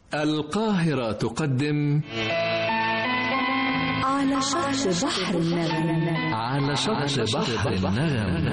القاهرة تقدم على شط بحر النغم على شط بحر النغم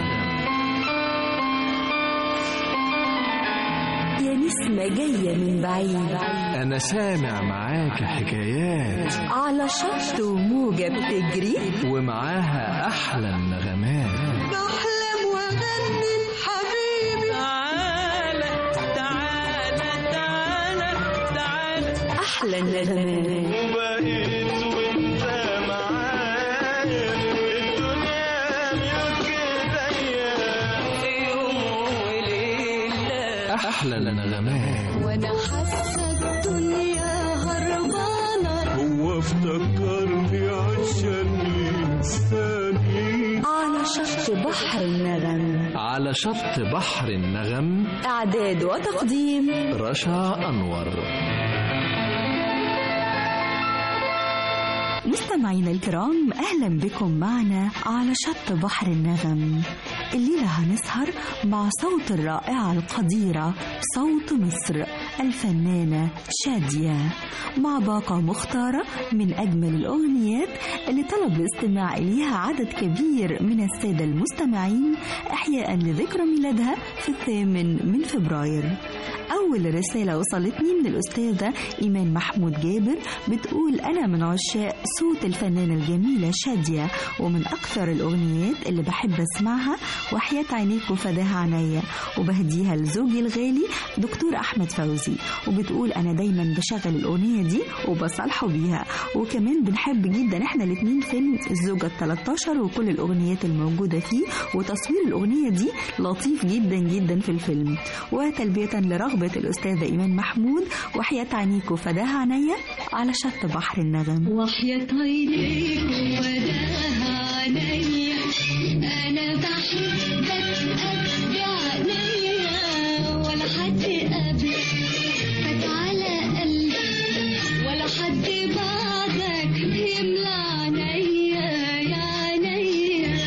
يا نسمة جاية من بعيد أنا سامع معاك حكايات على شط وموجة بتجري ومعاها أحلى النغمات بحلم وأغني حبيبي تعالى تعالى تعالى تعالى أحلى النغمات وبقيت وانت معايا الدنيا ملك ايديا في يوم وليله أحلى النغمات وأنا حاسة الدنيا هربانة هو افتكرني عشان ينساني على شط بحر النغم على شط بحر النغم إعداد وتقديم رشا أنور مستمعينا الكرام أهلا بكم معنا على شط بحر النغم الليلة هنسهر مع صوت الرائعة القديرة صوت مصر الفنانة شادية مع باقة مختارة من أجمل الأغنيات اللي طلب الاستماع إليها عدد كبير من السادة المستمعين إحياء لذكرى ميلادها في الثامن من فبراير أول رسالة وصلتني من الأستاذة إيمان محمود جابر بتقول أنا من عشاق صوت الفنانة الجميلة شادية ومن أكثر الأغنيات اللي بحب أسمعها وحياة عينيك وفداها عينيا وبهديها لزوجي الغالي دكتور أحمد فوزي وبتقول أنا دايما بشغل الأغنية دي وبصالحه بيها وكمان بنحب جدا إحنا الاتنين فيلم الزوجة ال 13 وكل الأغنيات الموجودة فيه وتصوير الأغنية دي لطيف جدا جدا في الفيلم وتلبية لرغبة الأستاذة إيمان محمود وحياة عينيك وفداها عينيا على شط بحر النغم وحياة عينيك وداها عينيا أنا بحبك قد عينيا ولا حد قبلك فات على قلبي ولا حد بعدك يملى عينيا يا عينيا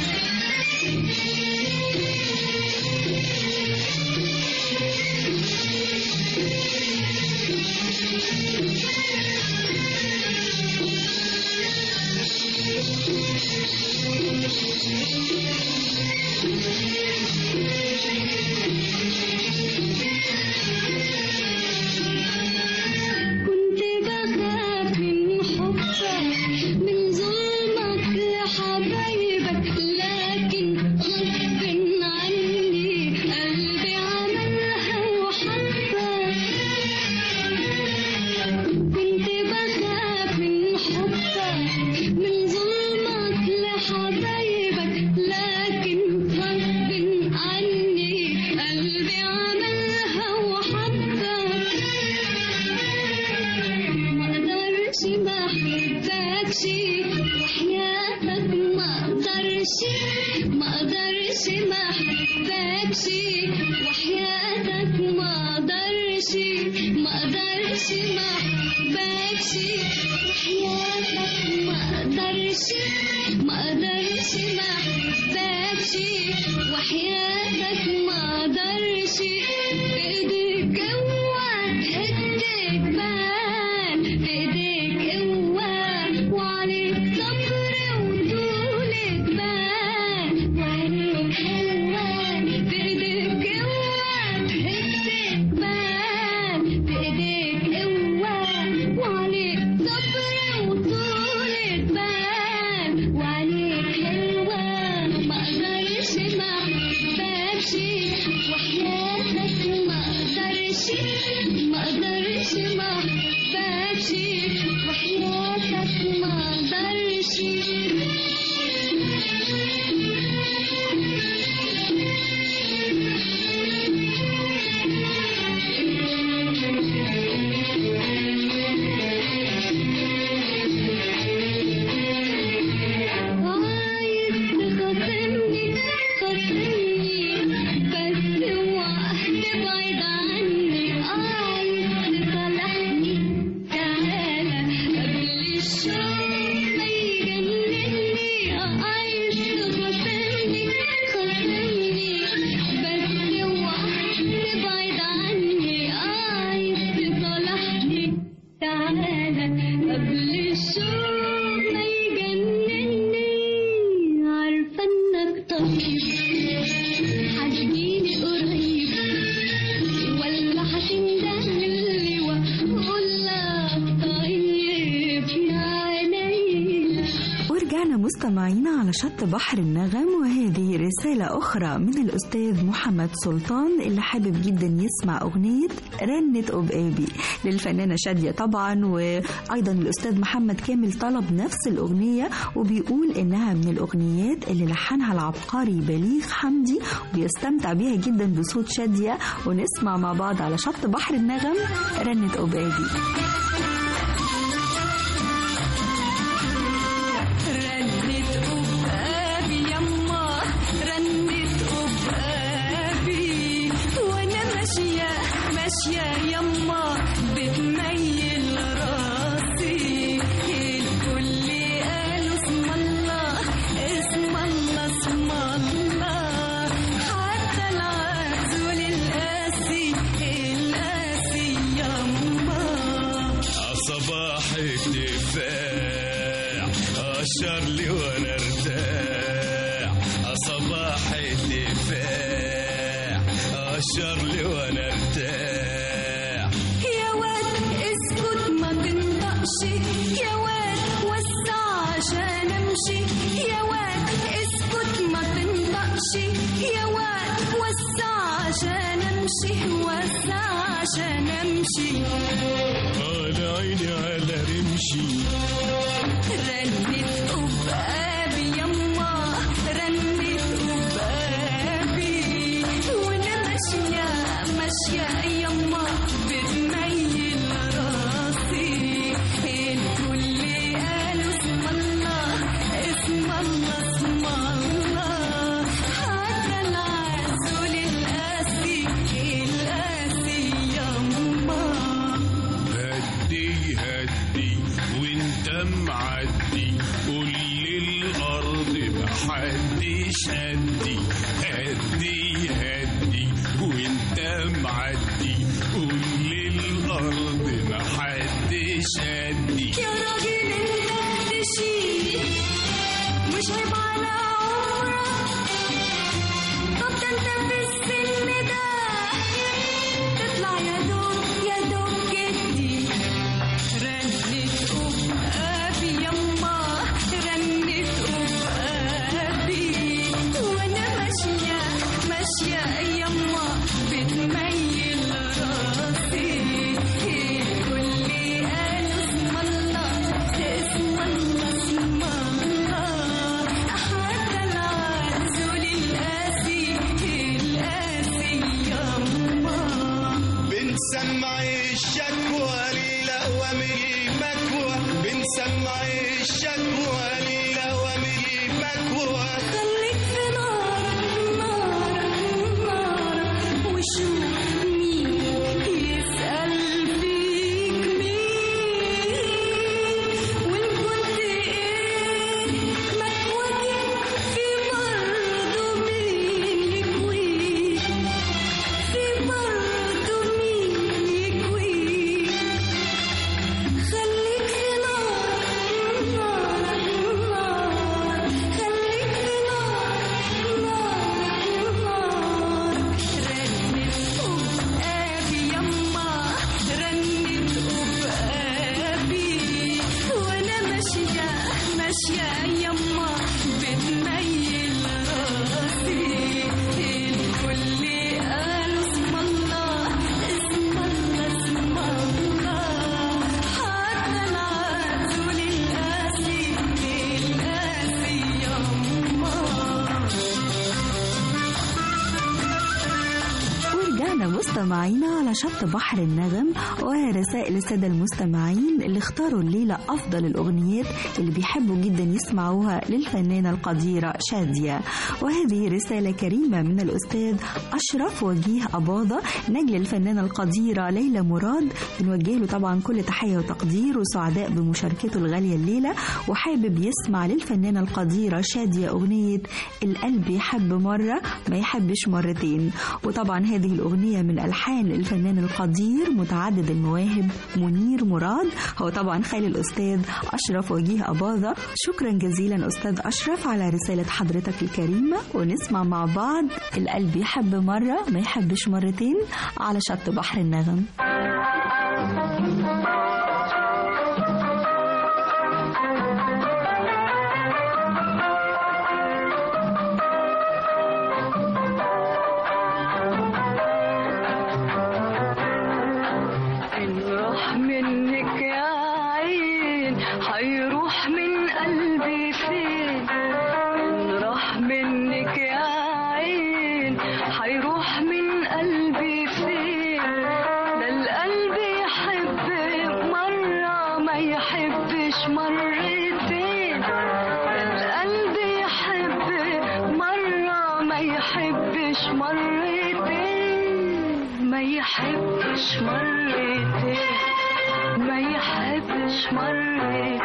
كنت بخاف من حبك من ظلمك لحبايبك لكن غصب عني قلبي عملها وحبك كنت بخاف من حبك من ظلمك لحبايبك لكن غصب عني قلبي عملها وحبك ما اقدرش ما احبكش وحياتك ما اقدرش ما اقدرش ما احبكش وحياتك ما اقدرش ما اقدرش ما احبكش وحياتك ما اقدرش ما اقدرش ما احبكش وحياتك ما اقدرش بايديك قوة ايديك بان بايديك قوة وعليك صبر وطولك بان وعينيك حلوة بايديك قوة ايديك بان بايديك قوة وعليك صبر وطولك بان وعليك حلوة ما اقدرش ما احبكش وحياتك ما اقدرش ما اقدرش ما احبكش وحياتك ما اقدرش عايز تخاصمني خاصمني بس اوعى تبعد عني عايز تصالحني تعالى قبل الشوق ما يجنني تعالى قبل الشوق ما يجنني عارفة انك طيب هتجيني قريب ولا هتندهلي واقول لك طيب يا عينيا ورجعنا مستمعينا على شط بحر النغم وهذه رسالة أخرى من الأستاذ محمد سلطان اللي حابب جدا يسمع أغنية رنة أبقابي للفنانة شادية طبعا وأيضا الأستاذ محمد كامل طلب نفس الأغنية وبيقول إنها من الأغنيات اللي لحنها العبقري بليغ حمدي وبيستمتع بيها جدا بصوت شادية ونسمع مع بعض على شط بحر النغم رنة أبقابي رنت أبقابي يما رنت أبقابي وأنا ماشية ماشية يما بتميل راسي الكل قالوا اسم الله اسم الله اسم الله حتى العسول القاسي القاسي يما صباح الدفاع أشر لي وأنا ارتاح صباح الدفاع أشر لي وأنا ارتاح يا واد اسكت ما تنطقش يا واد وسع عشان امشي يا واد اسكت ما تنطقش يا واد وسع عشان امشي وسع عشان امشي على عيني على رمشي رنت أبقابي يما رنت أبقابي وأنا ماشية ماشية يما بتميل راسي الكل قالوا اسم الله اسم الله اسم الله حتى العسول القاسي القاسي يما هدي هدي وانت معدي قول للأرض محدش هدي هدي هدي وانت معدي قول للأرض محدش هدي يا راجل انت تشيل مش عيب على عمرك طب ده انت في السن ده تطلع يا دوب يا دوب جدي رنت أبقابي يما رنت أبقابي وأنا ماشية ماشية يما بتميل راسي الكل قالوا اسم الله اسم الله اسم الله حتى العسول القاسي القاسي يما بنسمع الشكوى للأوامر مكوى بنسمع الشكوى للأوامر مكوى خليك في نارك نارك نارك وشوف مين يسأل فيك مين وإن كنت إيه مكوتك في برضه مين يكويك في برضه مين يكويك خليك في نارك نارك نارك خليك في نارك نارك نارك رنت أبقابي يما رنت أبقابي وأنا ماشية ماشية يما بتميل راسي الكل قالوا اسم الله اسم الله اسم الله حتى العسول القاسي القاسي يما ورجعنا مستمعينا على شط بحر النغم ورسائل السادة المستمعين اللي اختاروا الليلة أفضل الأغنيات اللي بيحبوا جدا يسمعوها للفنانة القديرة شادية وهذه رسالة كريمة من الأستاذ أشرف وجيه أباضة نجل الفنانة القديرة ليلى مراد بنوجه له طبعا كل تحية وتقدير وسعداء بمشاركته الغالية الليلة وحابب يسمع للفنانة القديرة شادية أغنية القلب يحب مرة ما يحبش مرتين وطبعا هذه الأغنية من وألحان الفنان القدير متعدد المواهب منير مراد هو طبعا خال الأستاذ أشرف وجيه أباظة شكرا جزيلا أستاذ أشرف على رسالة حضرتك الكريمة ونسمع مع بعض القلب يحب مرة ما يحبش مرتين على شط بحر النغم إن راح منك يا عين هيروح من قلبي فين إن راح منك يا عين هيروح من قلبي فين ده القلب يحب مرة ما يحبش مرتين ده القلب يحب مرة ما يحبش مرتين ما يحبش مرتين ما يحبش مرتين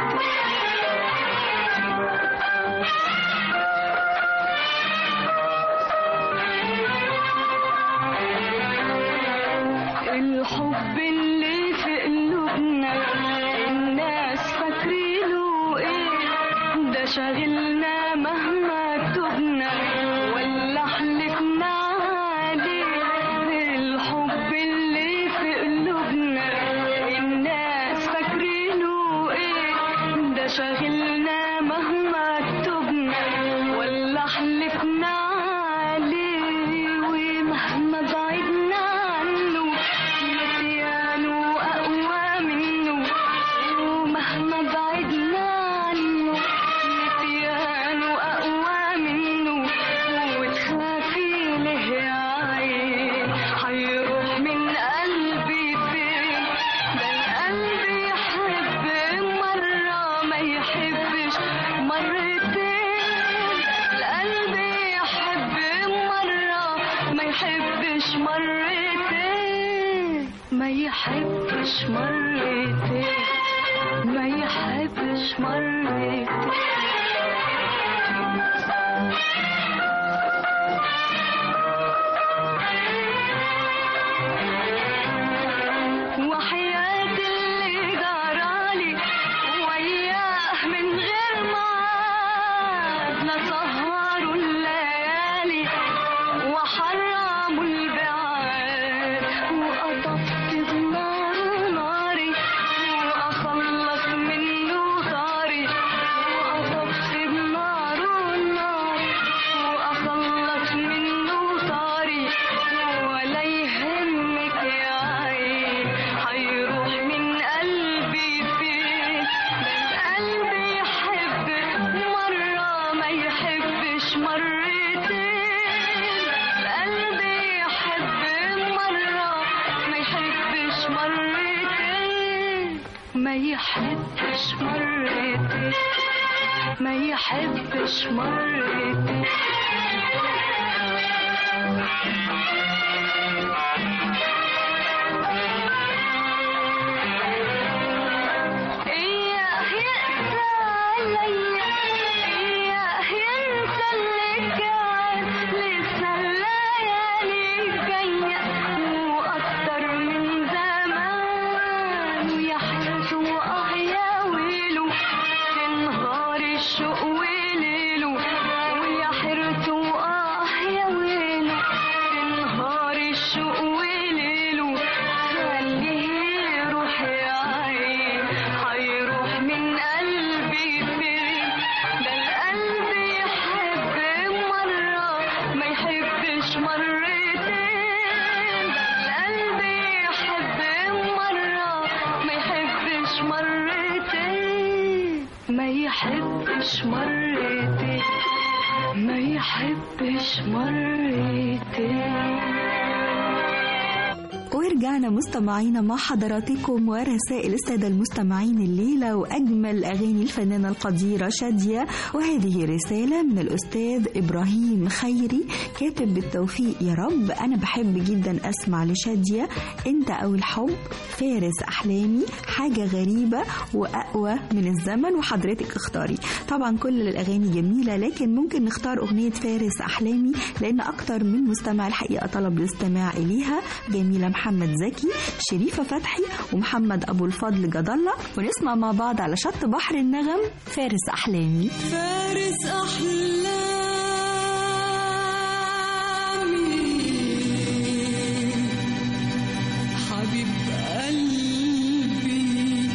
الحب اللي في قلوبنا الناس فاكرينه ايه ده شاغلنا مهما تبنا ولا حلفنا عليه الحب اللي في قلوبنا الناس فاكرينه ايه ده شاغلنا مهما تبنا ولا حلفنا عليه ومهما بعدنا عنه نسيانه أقوى منه ومهما بعدنا عنه نسيانه أقوى منه وتخافي له يا عين هيروح من قلبي فين ده القلب يحب مرة ما يحبش مرتين القلب يحب مرة ما يحبش مرتين ما يحبش مرتين ما يحبش مرتين وحياة اللي جرالي وياه من غير ميعاد لسهروا الليالي وحرموا البعاد وقطفت بنار ناري وأخلص منه طاري وقطفت بنار ناري وأخلص منه طاري ولا يهمك يا عين هيروح من قلبي فين ده القلب يحب مرة ما يحبش مرتين القلب يحب مرة ما يحبش مرتين ما يحبش مرتين ما يحبش مرتين إياه يقسى عليا إياه ينسى اللي كان لسه الليالي جاية وأكتر من زمان ويحرس وآه يا ويله تنهار الشوق وليله ويحرس وآه يا ويله تنهار الشوق وليله خليه يروح يا عين هيروح من قلبي فين ده القلب يحب مرة ما يحبش مرتين القلب يحب مرة ما يحبش مرتين ما يحبش مرتين ما يحبش مرتين ورجعنا مستمعينا مع حضراتكم ورسائل السادة المستمعين الليلة وأجمل أغاني الفنانة القديرة شادية وهذه رسالة من الأستاذ إبراهيم خيري كاتب بالتوفيق يا رب أنا بحب جدا أسمع لشادية أنت أو الحب فارس أحلامي حاجة غريبة وأقوى من الزمن وحضرتك اختاري طبعا كل الأغاني جميلة لكن ممكن نختار أغنية فارس أحلامي لأن أكتر من مستمع الحقيقة طلب الاستماع إليها جميلة محمد زكي شريفة فتحي ومحمد أبو الفضل جد الله ونسمع مع بعض على شط بحر النغم فارس أحلامي فارس أحلامي حبيب قلبي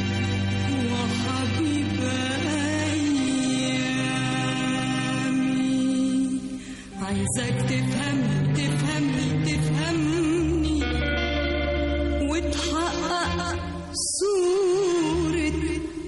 وحبيب أيامي عايزك تفهم تفهمني تفهمني وتحقق صورة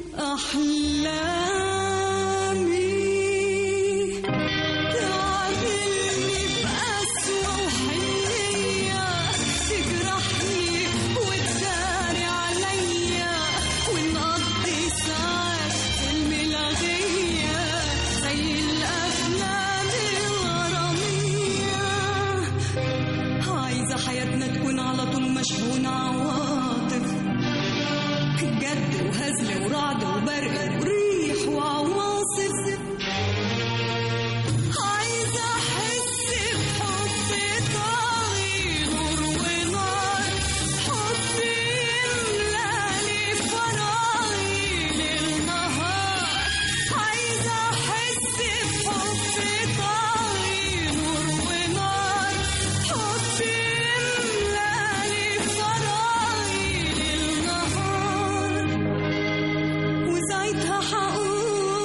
أحلامي تعاملني بقسوة وحنية تجرحني وتداري عليا ونقضي ساعات فيلم الغية زي الأفلام الغرامية عايزة حياتنا تكون على طول مشحونة عواطف جد وهزل ورعد وبرق وريح وعواصف عايزة أحس بحب طاغي نور ونار حب يملاني فراغي للنهار عايزة أحس بحب طاغي نور ونار حب يملاني فراغي للنهار وساعتها حقول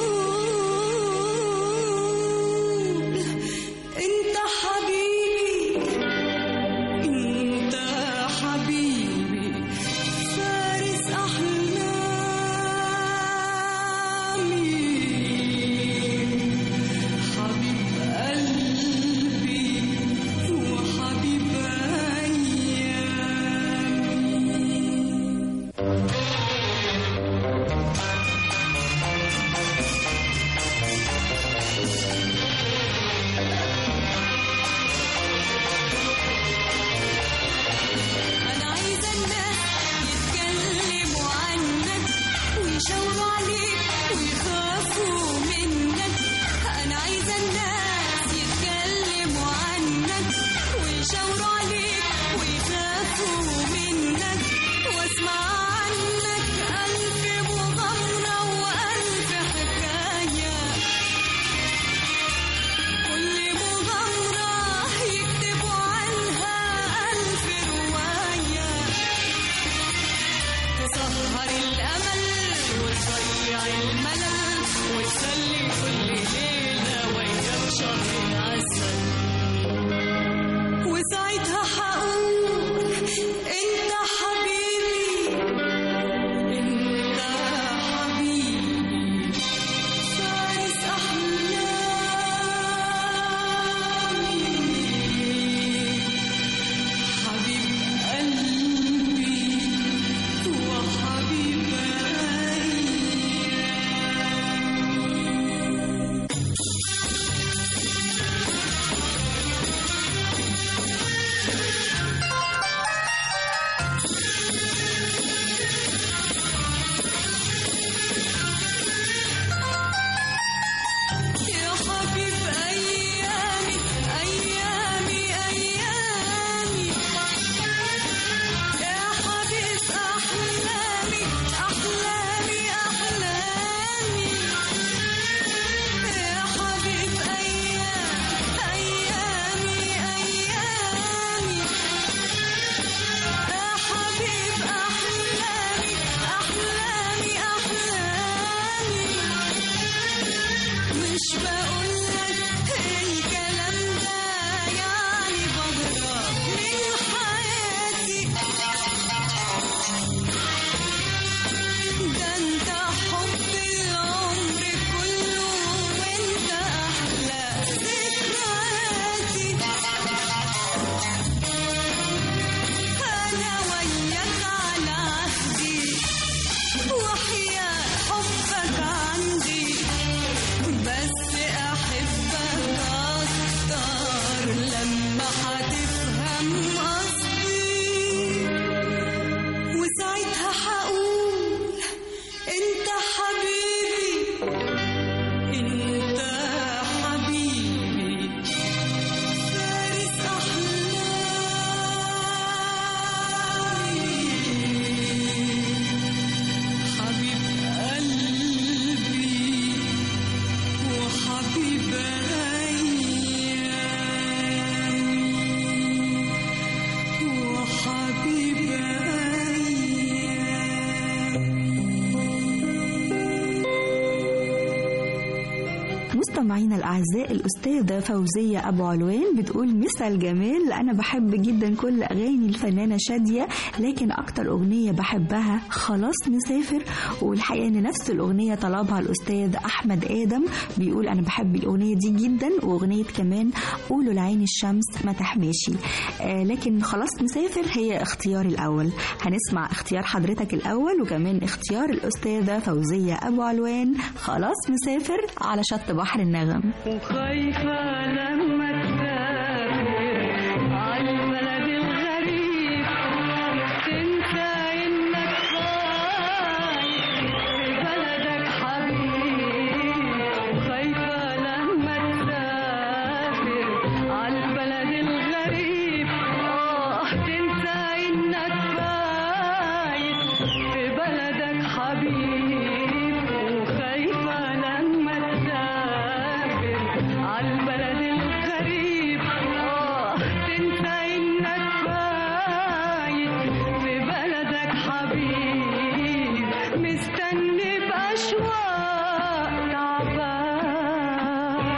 مستمعينا الأعزاء الأستاذة فوزية أبو علوان بتقول مسا الجمال أنا بحب جدا كل أغاني الفنانة شادية لكن أكتر أغنية بحبها خلاص مسافر والحقيقة إن نفس الأغنية طلبها الأستاذ أحمد آدم بيقول أنا بحب الأغنية دي جدا وأغنية كمان قولوا لعين الشمس ما تحماشي آه لكن خلاص مسافر هي اختياري الأول هنسمع اختيار حضرتك الأول وكمان اختيار الأستاذة فوزية أبو علوان خلاص مسافر على شط بحر النغم وخايفة لما تسافر عالبلد الغريب تنسى إنك خايف في بلدك حبيب وخايفة لما تسافر عالبلد الغريب آه تنسى إنك خايف في بلدك حبيب وخايفة لما تسافر عالبلد الغريب آه تنسى إنك فايت في بلدك حبيب مستني بأشواق تعبان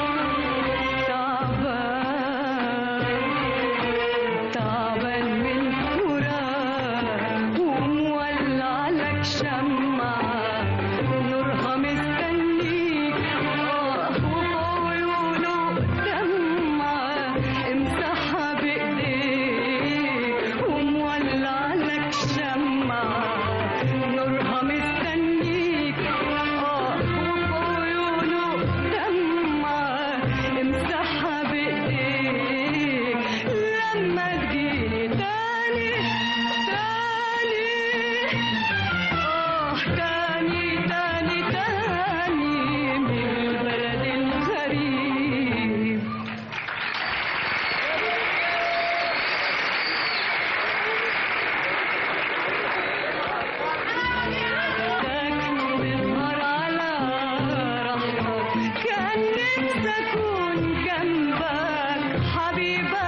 تعبان تعبان من فراق ومولع لك شمعة نورها مستنيك آه وبعيونه دمعة امسحها بإيديك ومولع لك شمعة نورها مستنيك آه وبعيونه دمعة امسحها بإيديك لما تجيني تاني تاني آه تاني تاني تاني من البلد الغريب تظهر على رحمك كان نفسي أكون جنبك حبيبة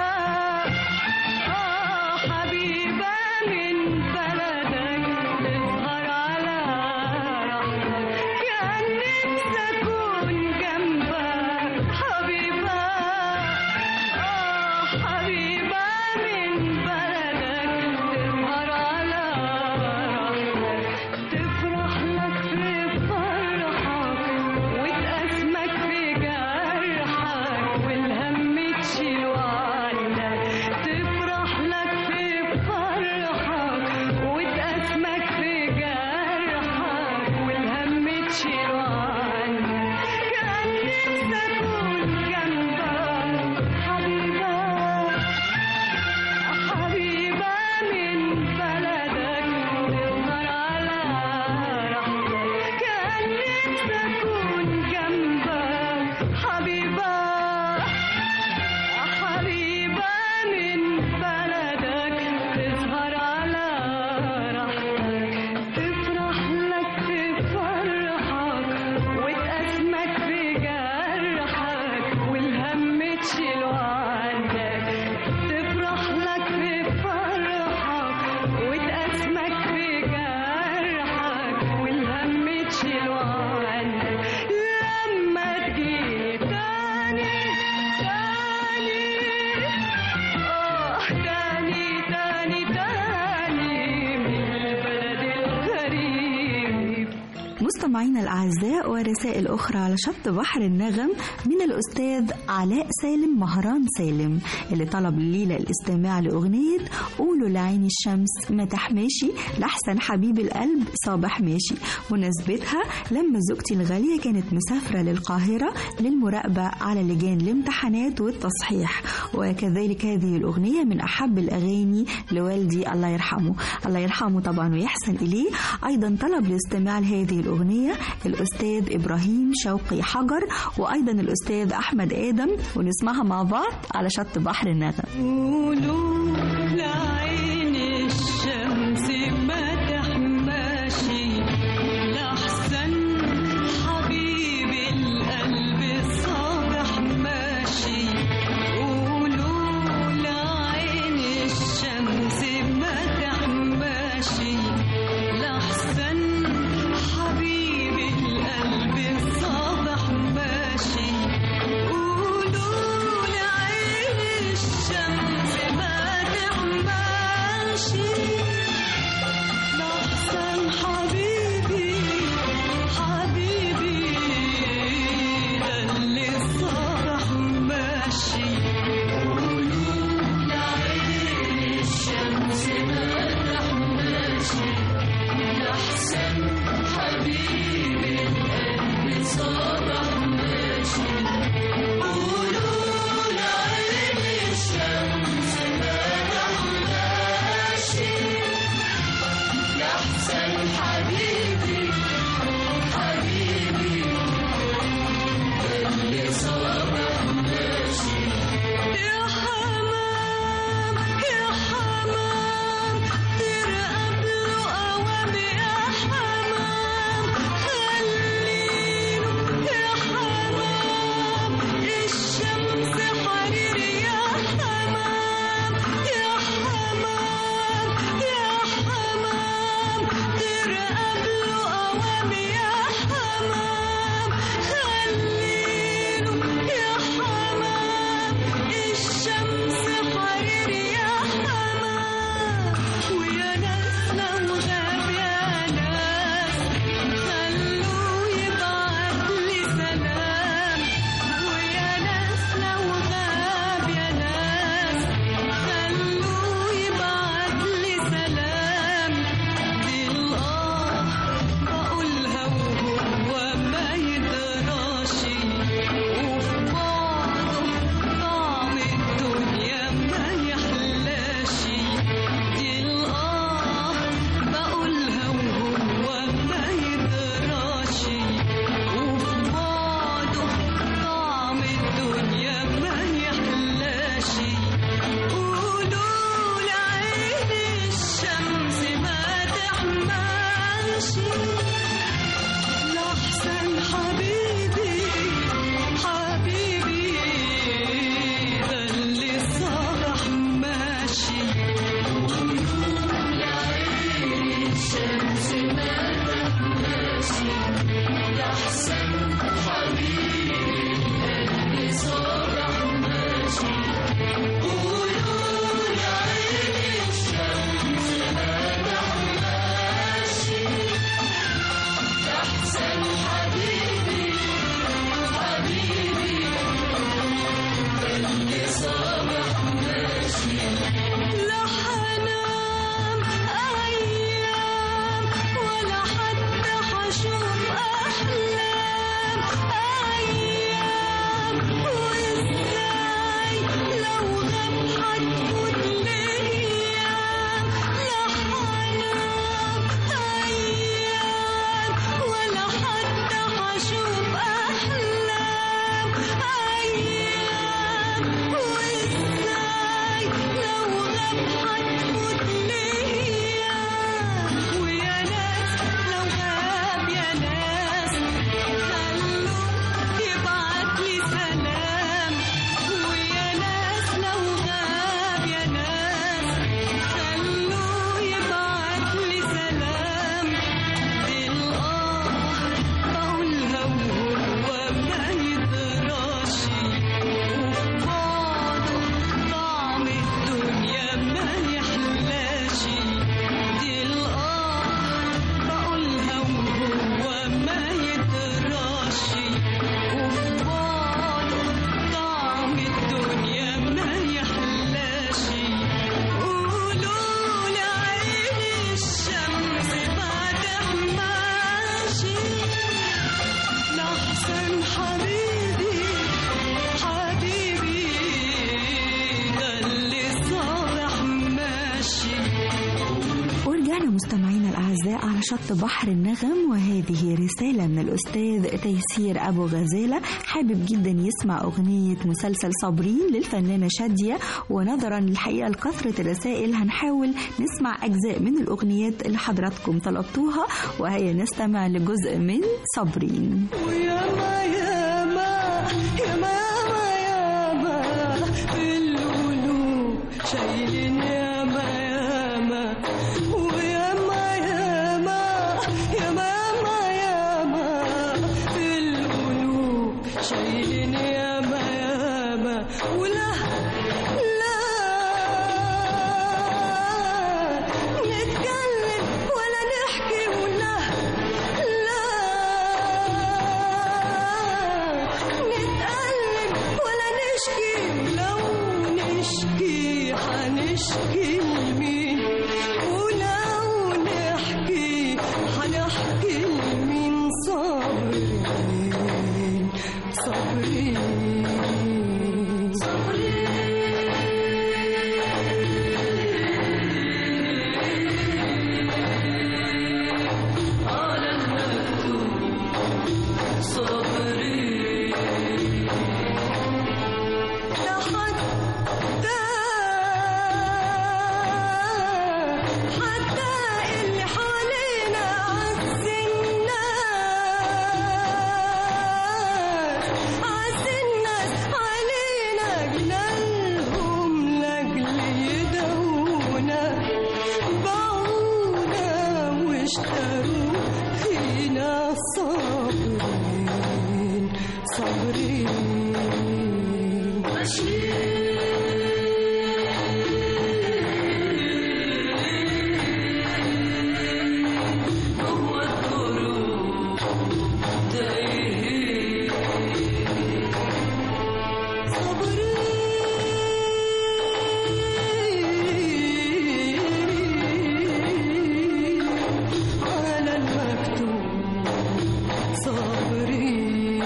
آه حبيبة من بلدك تظهر على رحمك كان نفسي أكون جنبك حبيبة آه حبيبة من بلدك تظهر على رحمك تفرح لك في فرحك وتأسمك في جرحك والهم تشيله عنك تفرح لك في فرحك وتأسمك في جرحك والهم تشيله عنك كان نفسي أكون جنبك حبيبة حبيبة من بلدك تظهر على رحمك كان نفسي أكون جنبك حبيبة حبيبة من بلدك تظهر على رحمك تفرح لك في فرحك وتأسمك في جرحك والهم تشيله عنك تفرح لك في فرحك وتأسمك في جرحك والهم تشيله عنك لما تجيني تاني تاني آه تاني تاني تاني من البلد الغريب مستمعينا الأعزاء ورسائل أخرى على شط بحر النغم من الأستاذ علاء سالم مهران سالم اللي طلب الليلة الاستماع لأغنية قولوا لعين الشمس ما تحماشي لحسن حبيب القلب صابح ماشي مناسبتها لما زوجتي الغالية كانت مسافرة للقاهرة للمراقبة على لجان الامتحانات والتصحيح وكذلك هذه الأغنية من أحب الأغاني لوالدي الله يرحمه الله يرحمه طبعا ويحسن إليه أيضا طلب الاستماع لهذه الأغنية الأستاذ إبراهيم شوقي حجر وأيضا الأستاذ أحمد آدم ونسمعها مع بعض على شط بحر النغم قولوا لعين الشمس ما تحماشي لحسن حبيب القلب صابح ماشي قولوا لعين الشمس ما تحماشي لحسن حبيب القلب صابح ماشي مستمعينا الأعزاء على شط بحر النغم وهذه رسالة من الأستاذ تيسير أبو غزالة حابب جدا يسمع أغنية مسلسل صابرين للفنانة شادية ونظرا للحقيقة لكثرة الرسائل هنحاول نسمع أجزاء من الأغنيات اللي حضراتكم طلبتوها وهيا نستمع لجزء من صابرين وياما ياما ياما ياما ياما في القلوب شايلين ياما ياما وياما ياما ياما ياما في القلوب شايلين ياما ياما ولا لا نتكلم ولا نحكي ولا لا نتألم ولا نشكي لو نشكي حنشكي لمين ولو نحكي حنحكي لمين صابرين صابرين حتى حتى اللي حوالينا عز الناس عز الناس علينا جلالهم لاجل يدونا باعونا واشتروا فينا صابرين صابرين صابرين على المكتوب صابرين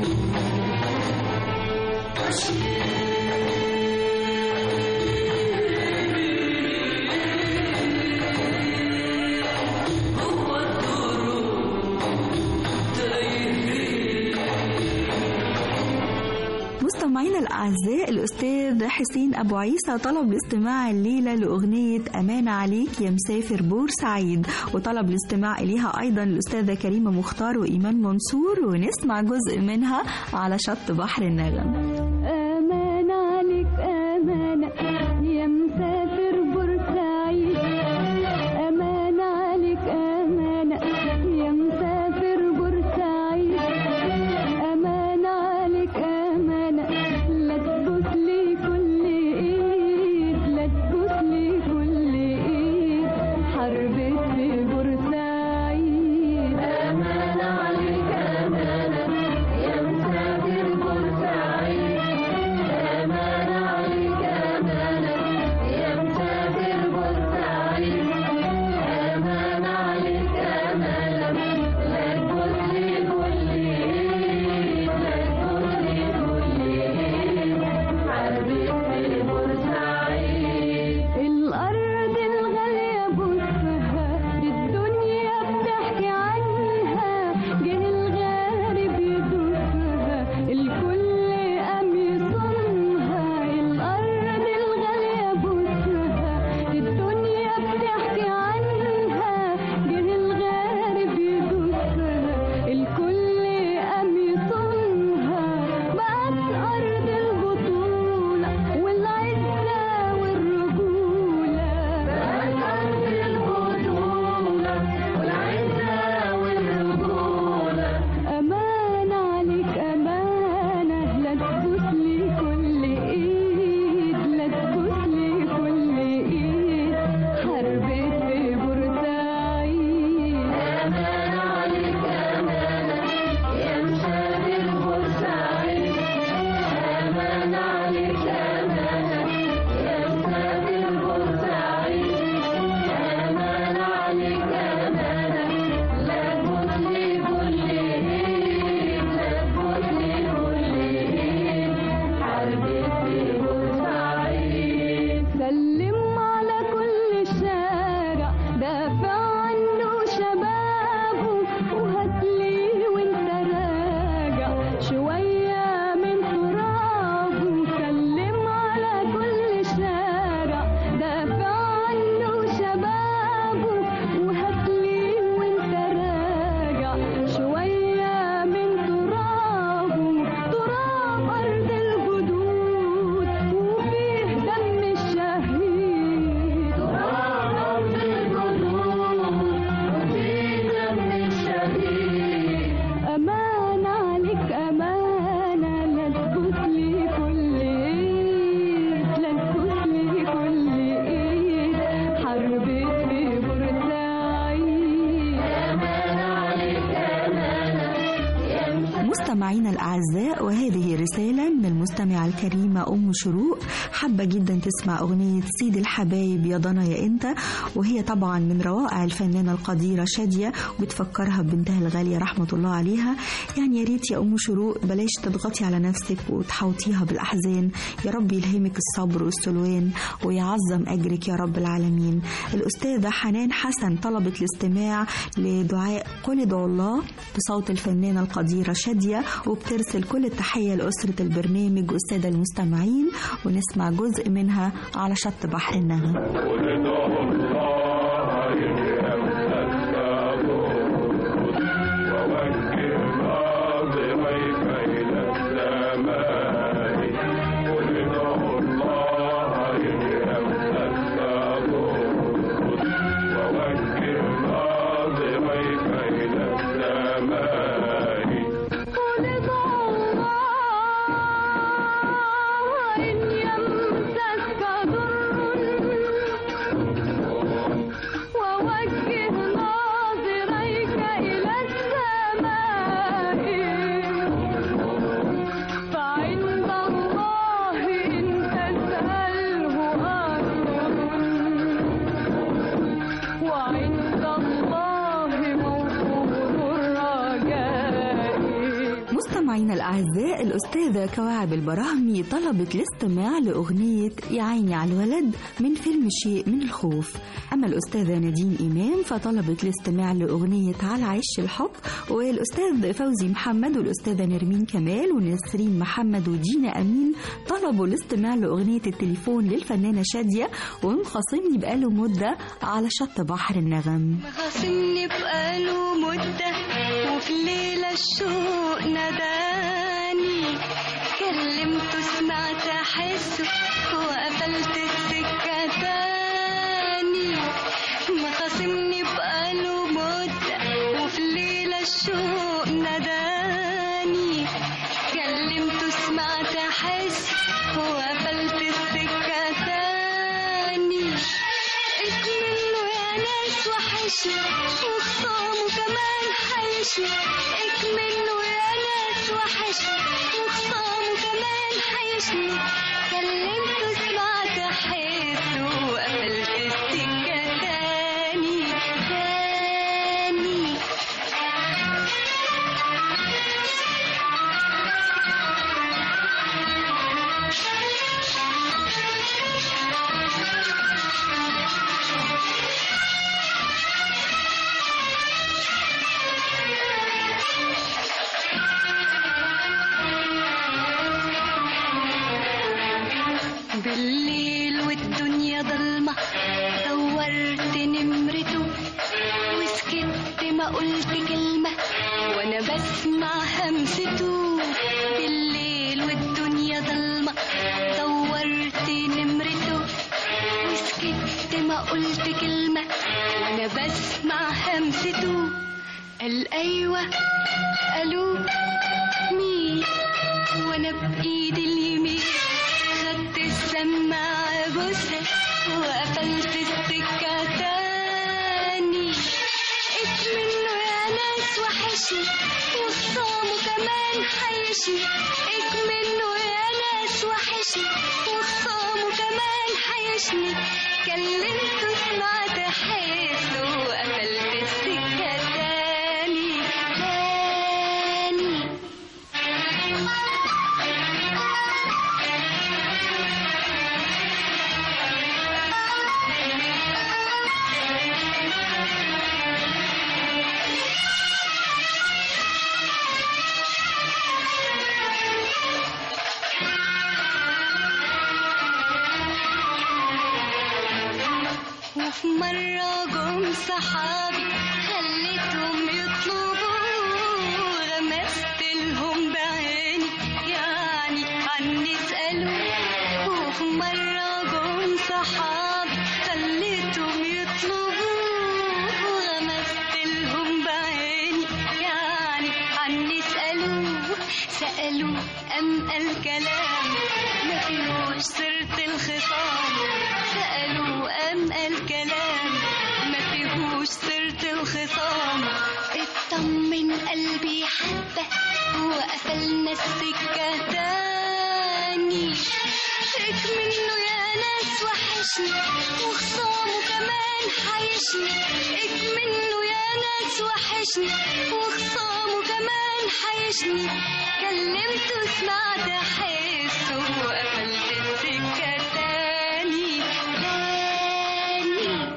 مستمعينا الأعزاء الأستاذ حسين أبو عيسى طلب الاستماع الليلة لأغنية أمان عليك يا مسافر بورسعيد وطلب الاستماع إليها أيضا الأستاذة كريمة مختار وإيمان منصور ونسمع جزء منها على شط بحر النغم أمان عليك أمانة يا مسافر بورسعيد أمان عليك أمانة يا مسافر بورسعيد أمان عليك أمانة لا تبوس لي كل إيد لا تبوس لي كل إيد حربت في بورسعيد أمان عليك أمانة يا مسافر بورسعيد مستمعينا الأعزاء وهذه رسالة من المستمعة الكريمة أم شروق حابة جدا تسمع أغنية سيد الحبايب يا ضنا يا أنت وهي طبعا من روائع الفنانة القديرة شادية وبتفكرها ببنتها الغالية رحمة الله عليها يعني يا ريت يا أم شروق بلاش تضغطي على نفسك وتحوطيها بالأحزان يا رب يلهمك الصبر والسلوان ويعظم أجرك يا رب العالمين الأستاذة حنان حسن طلبت الاستماع لدعاء قل ادعوا الله بصوت الفنانة القديرة شادية وبترسل كل التحية لأسرة البرنامج والسادة المستمعين ونسمع جزء منها على شط بحر النغم قل ادعوا الله إن يمسسك ضر ووجه ناظريك إلى السماء فعند الله إن تسأله أجر وعند الله موقوف الرجاء مستمعينا الأعزاء الأستاذة كواعب البراهمي طلبت الاستماع لأغنية يا عيني على الولد من فيلم شيء من الخوف أما الأستاذة نادين إمام فطلبت الاستماع لأغنية على عش الحب والأستاذ فوزي محمد والأستاذة نرمين كمال ونسرين محمد ودينا أمين طلبوا الاستماع لأغنية التليفون للفنانة شادية ومخاصمني بقاله مدة على شط بحر النغم مخاصمني بقاله مدة وفي ليلة الشوق ناداني كلمته سمعت أحسه وقفلت السكة تاني مخاصمني بقاله مدة وفي ليلة الشوق ناداني كلمته سمعت أحسه وقفلت السكة تاني اكملوا يا ناس وحشني وخصامه كمان حيشني اكملوا يا ناس وحشني وخصامه كمان حيشني كلمته سمعت حسه وقفلت السكة تاني تاني بالليل والدنيا ضلمة دورت نمرته وسكت ما قلت كلمة وانا بسمع همسته بالليل والدنيا ضلمة دورت نمرته وسكت ما قلت كلمة وانا بسمع همسته قال ايوه الو مين وانا بايدي اليمين خدت السماعة بوسة وقفلت السكة تاني اكملوا يا ناس وحشني وخصامه كمان حيشني اكملوا يا ناس وحشني وخصامه كمان حيشني كلمته سمعت حسه وقفلت السكة تاني تاني وفي مرة جم صحابي خليتهم يطلبوا غمست لهم بعيني يعني عني اسألوا وفي مرة جم صحابي خليتهم يطلبوا غمست لهم بعيني يعني عني اسألوا سألوا أم الكلام ما فيهوش سيرة الخصام سألوا أم الكلام ما فيهوش سيرة الخصام اطمن قلبي حبة وقفلنا السكة تاني فيك منه يا ناس وحشني وخصامه كمان حيشني فيك منه يا ناس وحشني وخصامه كمان حيشني كلمته سمعت حسه وقفلت السكة تاني تاني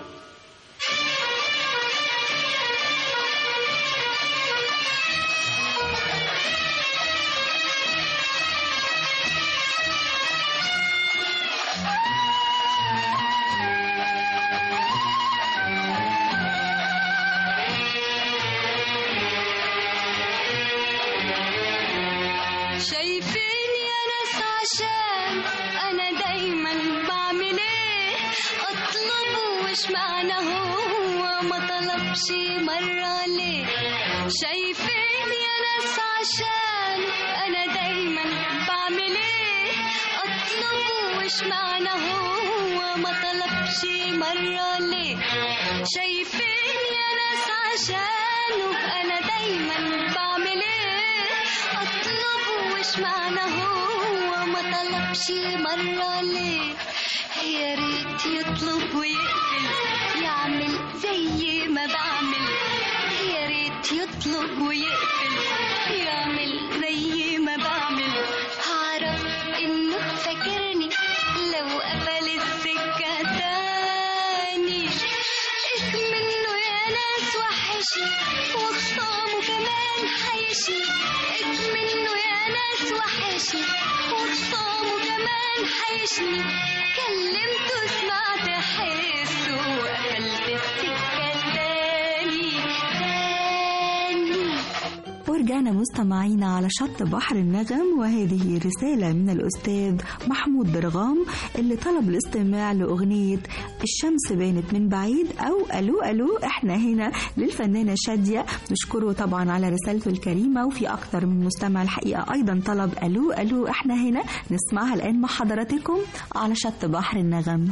شايفين يا ناس عشان انا دايما بعمل ايه اطلبه وش معنى هو ما طلبش مرة ليه شايفين يا ناس عشان انا دايما بعمل ايه اطلبه وش معنى هو ما طلبش مرة ليه شايفين يا ناس عشانه انا دايما بعمل ايه اطلبه وش معنى هو ما طلبش مرة ليه يا ريت يطلب ويقفل يعمل زي ما بعمل يا ريت يطلب ويقفل يعمل زي ما بعمل هعرف انه فاكرني لو قفل السكة تاني اك منه يا ناس وحشني وخصامه كمان حيشني اك منه يا ناس وحشني وخصامه كمان حيشني كلمته سمعت حسه وقفلت السكة تاني تاني ورجعنا مستمعينا على شط بحر النغم وهذه رسالة من الأستاذ محمود درغام اللي طلب الاستماع لأغنية الشمس بانت من بعيد أو ألو ألو إحنا هنا للفنانة شادية نشكره طبعا على رسالته الكريمة وفي أكثر من مستمع الحقيقة أيضا طلب ألو ألو إحنا هنا نسمعها الآن مع حضراتكم على شط بحر النغم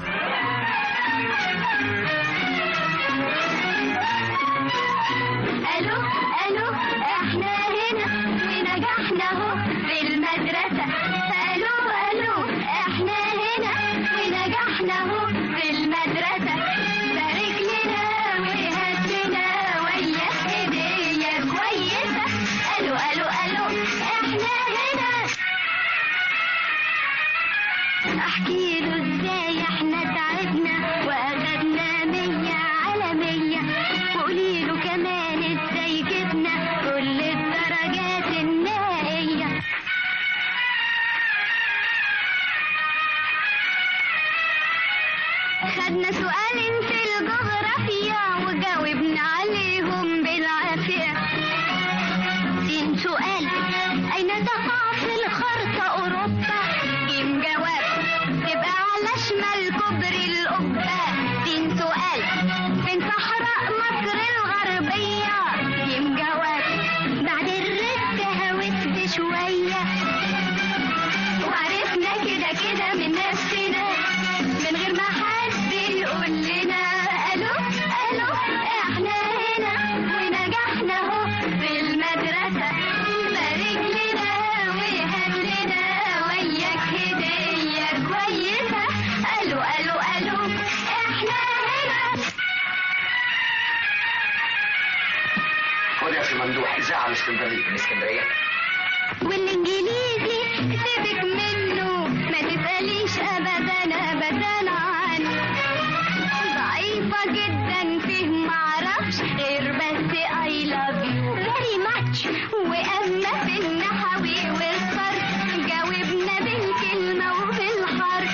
الو الو احنا هنا ونجحنا اهو في المدرسة الو الو احنا هنا ونجحنا اهو في المدرسة بارك لنا وهات لنا ويا هدية كويسة الو الو الو احنا هنا احكي له ازاي احنا تعبنا واخدنا مية على مية وقولي له كمان ازاي جبنا كل الدرجات النهائية خدنا سؤالين في الجغرافيا وجاوبنا عليهم بالعافية سين سؤال أين تقع في الخرطة أوروبا؟ جيم جواب تبقى على شمال كوبري القبة سين سؤال فين صحراء مصر الغربية؟ جيم جواب بعد الرزق هوت بشوية وعرفنا كده كده من نفسنا من غير ما حد يقول لنا الو الو احنا هنا ونجحنا اهو في المدرسة بارك لنا وهات لنا وياك هدية كويسة الو الو الو احنا هنا خد يا اخي ممدوح اذاعه من اسكندريه من اسكندريه والانجليزي سيبك منه ما تسأليش ابدا ابدا عنه ضعيفة جدا فيه معرفش غير بس I love you very much واما في النحوي والصرف جاوبنا بالكلمة وبالحرف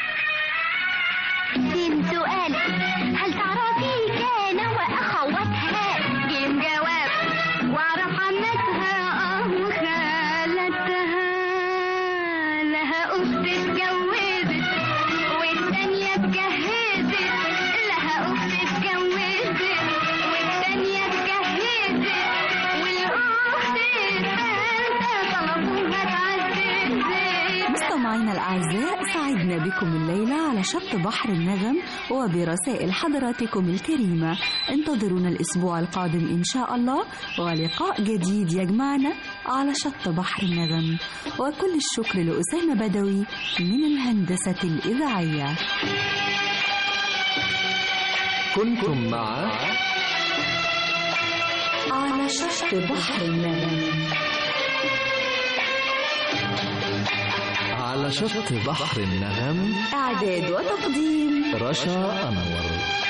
سين سؤال هل تعرفي كان واخواتها جيم جواب واعرف عمتها اه وخالتها لها اخت اتجوزت والتانية اتجهزت لها اخت اتجوزت والتانية اتجهزت والاخت الثالثة طلبوها اتعززت مستمعينا الأعزاء سعدنا بكم الليلة على شط بحر النغم وبرسائل حضراتكم الكريمة انتظرونا الأسبوع القادم إن شاء الله ولقاء جديد يجمعنا على شط بحر النغم وكل الشكر لأسامة بدوي من الهندسة الإذاعية كنتم مع على شط بحر النغم على شط بحر النغم إعداد وتقديم رشا أنور